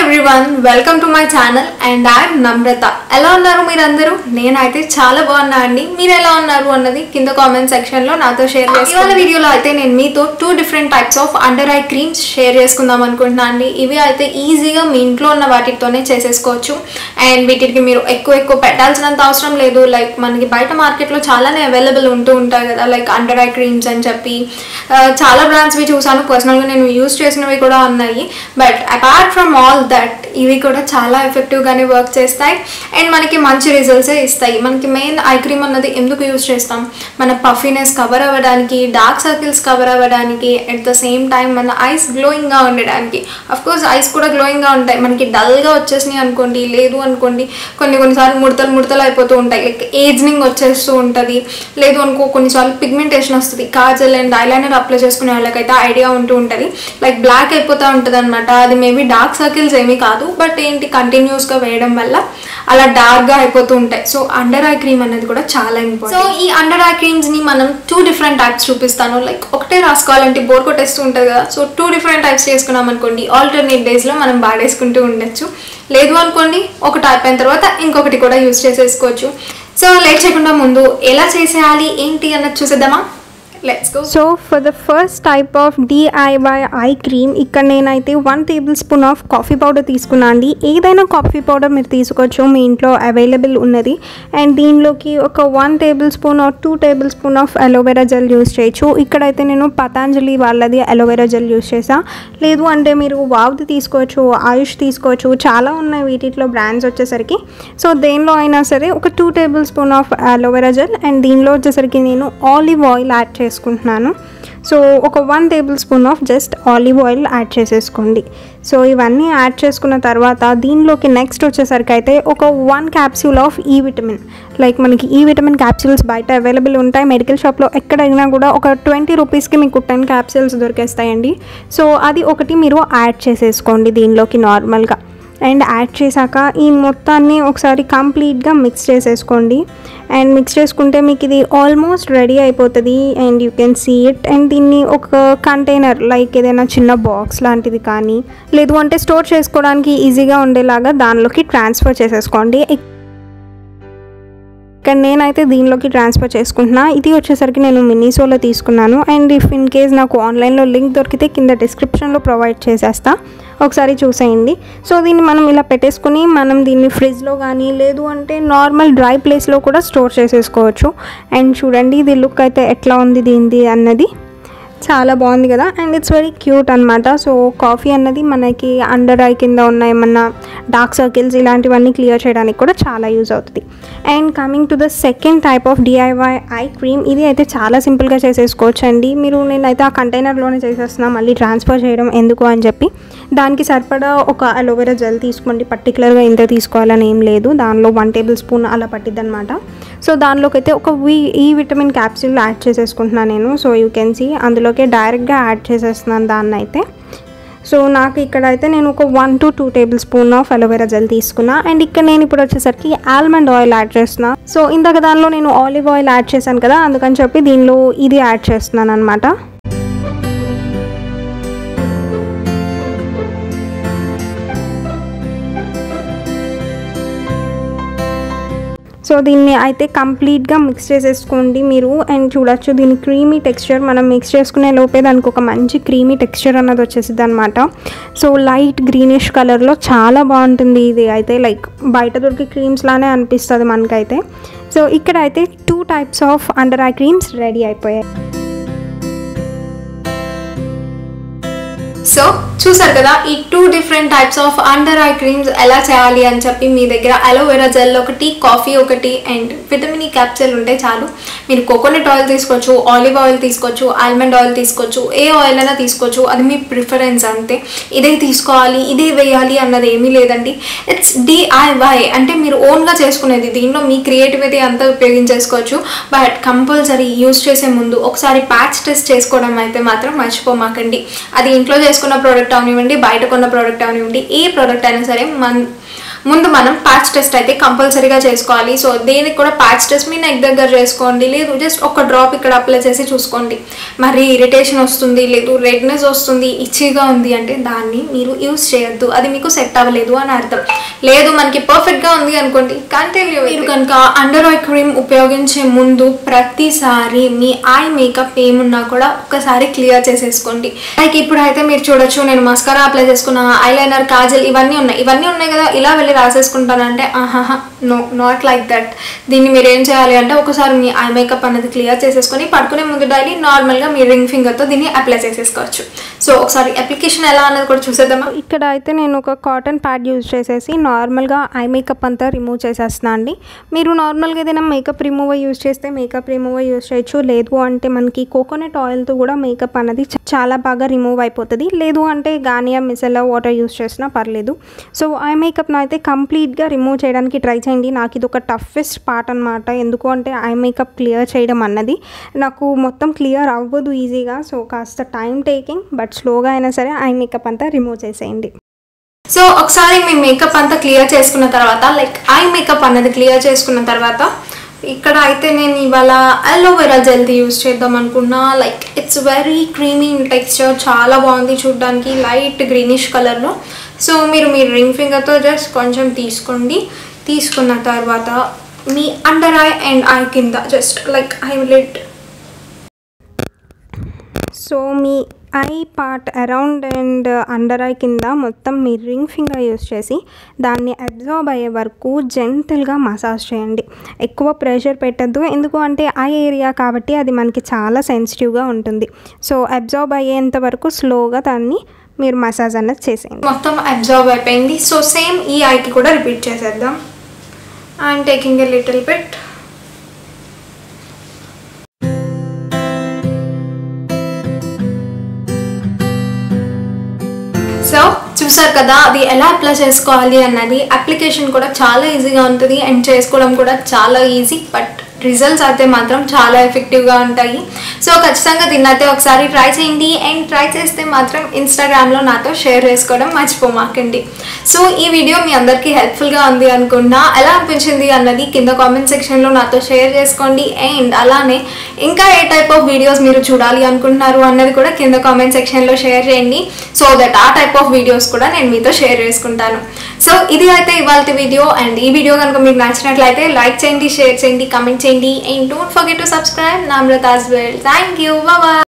everyone welcome to my channel and I'm Namrata ఎలా ఉన్నారు మీరందరూ నేనైతే చాలా బాగున్నా అండి మీరు ఎలా ఉన్నారు అన్నది కింద కామెంట్ సెక్షన్ లో నాతో షేర్ చేసి ఇవాళ వీడియోలో అయితే నేను మీతో two different types of under eye creams share చేసుకుందాం అనుకుంటున్నాను అండి ఇవి అయితే ఈజీగా మీ ఇంట్లో ఉన్న వాటితోనే చేసేసుకోవచ్చు అండ్ వీటికి మీరు ఎక్కువ ఎక్కువ పెట్టాల్సినంత అవసరం లేదు లైక్ మనకి బయట మార్కెట్లో చాలానే అవైలబుల్ ఉంటూ ఉంటాయి కదా లైక్ అండర్ ఐ క్రీమ్స్ అని చెప్పి ఆ, చాలా బ్రాండ్స్వి చూసాను పర్సనల్గా నేను యూస్ చేసినవి కూడా ఉన్నాయి but apart from all that ఇవి కూడా చాలా ఎఫెక్టివ్గానే వర్క్ చేస్తాయి అండ్ మనకి మంచి రిజల్ట్సే ఇస్తాయి మనకి మెయిన్ ఐ క్రీమ్ అన్నది ఎందుకు యూస్ చేస్తాం మన పఫీనెస్ కవర్ అవ్వడానికి డార్క్ సర్కిల్స్ కవర్ అవ్వడానికి అట్ ద సేమ్ టైం మన ఐస్ గ్లోయింగ్గా ఉండడానికి అఫ్ కోర్స్ ఐస్ కూడా గ్లోయింగ్గా ఉంటాయి మనకి డల్గా వచ్చేసినాయి అనుకోండి లేదు అనుకోండి కొన్ని కొన్నిసార్లు ముడతలు ముడతలు అయిపోతూ ఉంటాయి లైక్ ఏజ్నింగ్ వచ్చేస్తూ ఉంటుంది లేదు అనుకో కొన్నిసార్లు పిగ్మెంటేషన్ వస్తుంది కాజల్ అండ్ ఐలైనర్ అప్లై చేసుకునే వాళ్ళకైతే ఐడియా ఉంటూ ఉంటుంది లైక్ బ్లాక్ అయిపోతూ ఉంటుంది అనమాట అది మేబీ డార్క్ సర్కిల్స్ ఏమీ కాదు బట్ ఏంటి కంటిన్యూస్గా వేయడం వల్ల అలా డార్క్గా అయిపోతూ ఉంటాయి సో అండర్ ఐ క్రీమ్ అనేది కూడా చాలా ఇంపార్టెంట్ సో ఈ అండర్ ఐ క్రీమ్స్ని మనం టూ డిఫరెంట్ టైప్స్ చూపిస్తాను లైక్ ఒకటే రాసుకోవాలంటే బోర్ కొట్టేస్తూ ఉంటుంది కదా సో టూ డిఫరెంట్ టైప్స్ చేసుకున్నాం అనుకోండి ఆల్టర్నేట్ డేస్లో మనం వాడేసుకుంటూ ఉండొచ్చు లేదు అనుకోండి ఒక టైప్ అయిన తర్వాత ఇంకొకటి కూడా యూస్ చేసేసుకోవచ్చు సో లేట్ చేయకుండా ముందు ఎలా చేసేయాలి ఏంటి అన్నది చూసేద్దామా let's go so for the first type of DIY eye cream ఇక్కడ నేనైతే one tablespoon of coffee powder తీసుకున్నా అండి ఏదైనా కాఫీ పౌడర్ మీరు తీసుకోవచ్చు మీ ఇంట్లో అవైలబుల్ ఉన్నది అండ్ దీనిలోకి ఒక one tablespoon or two tablespoon of aloe vera gel use చేయొచ్చు ఇక్కడైతే నేను పతాంజలి వాళ్ళది అలోవెరా జెల్ యూస్ చేసా లేదు అంటే మీరు వావ్ది తీసుకోవచ్చు ఆయుష్ తీసుకోవచ్చు చాలా ఉన్నాయి వీటిలో బ్రాండ్స్ వచ్చేసరికి సో దేనిలో అయినా సరే ఒక two tablespoon of aloe vera gel and దీనిలో వచ్చేసరికి నేను ఆలివ్ ఆయిల్ యాడ్ చేసుకుంటున్నాను సో ఒక one tablespoon of just olive oil add చేసేసుకోండి సో ఇవన్నీ యాడ్ చేసుకున్న తర్వాత దీనిలోకి నెక్స్ట్ వచ్చేసరికి అయితే ఒక one capsule of E vitamin like మనకి ఈ విటమిన్ క్యాప్సూల్స్ బయట అవైలబుల్ ఉంటాయి మెడికల్ షాప్లో ఎక్కడైనా కూడా ఒక ట్వంటీ రూపీస్కి మీకు టెన్ క్యాప్సూల్స్ దొరికేస్తాయండి సో అది ఒకటి మీరు యాడ్ చేసేసుకోండి దీనిలోకి నార్మల్గా అండ్ యాడ్ చేశాక ఈ మొత్తాన్ని ఒకసారి కంప్లీట్గా మిక్స్ చేసేసుకోండి అండ్ మిక్స్ చేసుకుంటే మీకు ఇది ఆల్మోస్ట్ రెడీ అయిపోతుంది and you can see it and దీన్ని ఒక కంటైనర్ లైక్ ఏదైనా చిన్న బాక్స్ లాంటిది కానీ లేదు అంటే స్టోర్ చేసుకోవడానికి ఈజీగా ఉండేలాగా దానిలోకి ట్రాన్స్ఫర్ చేసేసుకోండి ఇక్కడ నేనైతే దీనిలోకి ట్రాన్స్ఫర్ చేసుకుంటున్నా ఇది వచ్చేసరికి నేను మినీసోలో తీసుకున్నాను అండ్ ఇఫ్ ఇన్ కేస్ నాకు ఆన్లైన్లో లింక్ దొరికితే కింద డిస్క్రిప్షన్లో ప్రొవైడ్ చేసేస్తా ఒకసారి చూసేయండి సో దీన్ని మనం ఇలా పెట్టేసుకుని మనం దీన్ని ఫ్రిడ్జ్లో కానీ లేదు అంటే నార్మల్ డ్రై ప్లేస్లో కూడా స్టోర్ చేసేసుకోవచ్చు అండ్ చూడండి ఇది లుక్ అయితే ఎట్లా ఉంది దీనిది అన్నది చాలా బాగుంది కదా అండ్ ఇట్స్ వెరీ క్యూట్ అనమాట సో కాఫీ అన్నది మనకి అండర్ ఐ కింద ఉన్న ఏమన్నా డార్క్ సర్కిల్స్ ఇలాంటివన్నీ క్లియర్ చేయడానికి కూడా చాలా యూజ్ అవుతుంది and coming to the second type of DIY eye cream ఇది అయితే చాలా సింపుల్గా చేసేసుకోవచ్చు అండి మీరు నేనైతే ఆ కంటైనర్లోనే చేసేస్తున్నా మళ్ళీ ట్రాన్స్ఫర్ చేయడం ఎందుకు అని చెప్పి దానికి సరిపడా ఒక అలోవెరా జెల్ తీసుకోండి పర్టికులర్గా ఇంత తీసుకోవాలని ఏం లేదు దానిలో వన్ టేబుల్ స్పూన్ అలా పట్టిద్ది అనమాట సో దానిలోకి అయితే ఒక వి ఈ విటమిన్ క్యాప్సూల్ యాడ్ చేసేసుకుంటున్నాను నేను సో యూ కెన్ సీ అందులోకి డైరెక్ట్గా యాడ్ చేసేస్తున్నాను దాన్ని అయితే సో నాకు ఇక్కడ అయితే నేను ఒక one to two tablespoon of aloe vera gel తీసుకున్నా అండ్ ఇక్కడ నేను ఇప్పుడు వచ్చేసరికి ఆల్మండ్ ఆయిల్ యాడ్ చేస్తున్నా సో ఇందాక దానిలో నేను ఆలివ్ ఆయిల్ యాడ్ చేశాను కదా అందుకని చెప్పి దీనిలో ఇది యాడ్ చేస్తున్నాను అనమాట సో దీన్ని అయితే కంప్లీట్గా మిక్స్ చేసేసుకోండి మీరు అండ్ చూడొచ్చు దీని క్రీమీ టెక్స్చర్ మనం మిక్స్ చేసుకునే లోపే దానికి ఒక మంచి క్రీమీ టెక్స్చర్ అన్నది వచ్చేసింది అనమాట సో లైట్ గ్రీనిష్ కలర్లో చాలా బాగుంటుంది ఇది అయితే లైక్ బయట దొరికే క్రీమ్స్ లానే అనిపిస్తుంది మనకైతే సో ఇక్కడ అయితే two types of under eye creams ready అయిపోయాయి సో చూసారు కదా ఈ two different types of under eye creams ఎలా చేయాలి అని చెప్పి మీ దగ్గర అలోవెరా జెల్ ఒకటి కాఫీ ఒకటి అండ్ విటమిన్ ఈ క్యాప్సూల్ ఉంటే చాలు మీరు కోకోనట్ ఆయిల్ తీసుకోవచ్చు ఆలివ్ ఆయిల్ తీసుకోవచ్చు ఆల్మండ్ ఆయిల్ తీసుకోవచ్చు ఏ ఆయిల్ అయినా తీసుకోవచ్చు అది మీ ప్రిఫరెన్స్ అంతే ఇదే తీసుకోవాలి ఇదే వేయాలి అన్నది ఏమీ లేదండి ఇట్స్ డిఐవై అంటే మీరు ఓన్గా చేసుకునేది దీనిలో మీ క్రియేటివిటీ అంతా ఉపయోగించేసుకోవచ్చు బట్ కంపల్సరీ యూస్ చేసే ముందు ఒకసారి ప్యాచ్ టెస్ట్ చేసుకోవడం అయితే మాత్రం మర్చిపోమాకండి అది ఇంట్లో చేసుకున్న ప్రోడక్ట్ అవనివ్వండి బయట కొన్న ప్రోడక్ట్ అవనివ్వండి ఏ ప్రోడక్ట్ అయినా సరే మన ముందు మనం ప్యాచ్ టెస్ట్ అయితే కంపల్సరీగా చేసుకోవాలి సో దేనికి కూడా ప్యాచ్ టెస్ట్ మీ నెక్ దగ్గర చేసుకోండి లేదు జస్ట్ ఒక డ్రాప్ ఇక్కడ అప్లై చేసి చూసుకోండి మరి ఇరిటేషన్ వస్తుంది లేదు రెడ్నెస్ వస్తుంది ఇచ్చిగా ఉంది అంటే దాన్ని మీరు యూస్ చేయొద్దు అది మీకు సెట్ అవ్వలేదు అని అర్థం లేదు మనకి పర్ఫెక్ట్గా ఉంది అనుకోండి కంటిన్యూ మీరు కనుక అండర్ ఐ క్రీమ్ ఉపయోగించే ముందు ప్రతిసారి మీ ఐ మేకప్ ఏమున్నా కూడా ఒక్కసారి క్లియర్ చేసేసుకోండి లైక్ ఇప్పుడు అయితే మీరు చూడొచ్చు నేను మస్కరా అప్లై చేసుకున్న ఐలైనర్ కాజల్ ఇవన్నీ ఉన్నాయి ఇవన్నీ ఉన్నాయి కదా ఇలా వెళ్ళి రాసేసుకుంటానంటే ఆహాహా నో నాట్ లైక్ దట్ దీన్ని మీరు ఏం చేయాలి అంటే ఒకసారి మీ ఐ మేకప్ అనేది క్లియర్ చేసేసుకొని పడుకునే ముందు డైలీ నార్మల్గా మీ రింగ్ ఫింగర్తో దీన్ని అప్లై చేసేసుకోవచ్చు సో ఒకసారి అప్లికేషన్ ఎలా అన్నది కూడా చూసేద్దామా ఇక్కడ అయితే నేను ఒక కాటన్ ప్యాడ్ యూజ్ చేసేసి నార్మల్గా ఐ మేకప్ అంతా రిమూవ్ చేసేస్తున్నా అండి మీరు నార్మల్గా ఏదైనా మేకప్ రిమూవర్ యూజ్ చేస్తే మేకప్ రిమూవర్ యూజ్ చేయొచ్చు లేదు అంటే మనకి కోకోనట్ ఆయిల్తో కూడా మేకప్ అనేది చ- చాలా బాగా రిమూవ్ అయిపోతుంది లేదు అంటే గానియా మిసెల్లా వాటర్ యూజ్ చేసినా పర్లేదు సో ఐ మేకప్ను అయితే కంప్లీట్గా రిమూవ్ చేయడానికి ట్రై చేయండి నాకు ఇది ఒక టఫెస్ట్ పార్ట్ అనమాట ఎందుకు అంటే ఐ మేకప్ క్లియర్ చేయడం అన్నది నాకు మొత్తం క్లియర్ అవ్వదు ఈజీగా సో కాస్త టైం టేకింగ్ బట్ స్లోగా అయినా సరే ఐ మేకప్ అంతా రిమూవ్ చేసేయండి సో ఒకసారి మీ మేకప్ అంతా క్లియర్ చేసుకున్న తర్వాత లైక్ ఐ మేకప్ అన్నది క్లియర్ చేసుకున్న తర్వాత ఇక్కడ అయితే నేను ఇవాళ అలోవెరా జెల్ది యూస్ చేద్దాం అనుకున్నా like it's very creamy in texture చాలా బాగుంది చూడడానికి లైట్ గ్రీనిష్ కలర్లో సో మీరు మీ రింగ్ ఫింగర్తో జస్ట్ కొంచెం తీసుకోండి తీసుకున్న తర్వాత మీ అండర్ ఐ అండ్ ఐ కింద just like a lit so మీ eye part around and under eye కింద మొత్తం మీ రింగ్ ఫింగర్ యూస్ చేసి దాన్ని అబ్జర్వ్ అయ్యే వరకు జెంటల్గా మసాజ్ చేయండి ఎక్కువ ప్రెషర్ పెట్టద్దు ఎందుకు అంటే ఐ ఏరియా కాబట్టి అది మనకి చాలా సెన్సిటివ్గా ఉంటుంది సో అబ్జర్వ్ అయ్యేంత వరకు స్లోగా దాన్ని మీరు మసాజ్ అన్నది చేసేయండి మొత్తం అబ్జర్వ్ అయిపోయింది సో సేమ్ ఈ ఐకి కూడా రిపీట్ చేసేద్దాం I'm taking a little bit so చూసారు కదా అది ఎలా అప్లై చేసుకోవాలి అన్నది అప్లికేషన్ కూడా చాలా ఈజీగా ఉంటుంది అండ్ చేసుకోవడం కూడా చాలా ఈజీ బట్ రిజల్ట్స్ అయితే మాత్రం చాలా ఎఫెక్టివ్గా ఉంటాయి సో ఖచ్చితంగా దీన్ని అయితే ఒకసారి ట్రై చేయండి అండ్ ట్రై చేస్తే మాత్రం ఇన్స్టాగ్రామ్లో నాతో షేర్ చేసుకోవడం మర్చిపోమాకండి సో ఈ వీడియో మీ అందరికీ హెల్ప్ఫుల్గా ఉంది అనుకున్నా ఎలా అనిపించింది అన్నది కింద కామెంట్ సెక్షన్లో నాతో షేర్ చేసుకోండి అండ్ అలానే ఇంకా ఏ టైప్ ఆఫ్ వీడియోస్ మీరు చూడాలి అనుకుంటున్నారు అన్నది కూడా కింద కామెంట్ సెక్షన్లో షేర్ చేయండి సో దట్ ఆ టైప్ ఆఫ్ వీడియోస్ కూడా నేను మీతో షేర్ చేసుకుంటాను సో ఇది అయితే ఇవాళ వీడియో అండ్ ఈ వీడియో కనుక మీకు నచ్చినట్లయితే లైక్ చేయండి షేర్ చేయండి కమెంట్ చేయండి and don't forget to subscribe Namrata's well thank you bye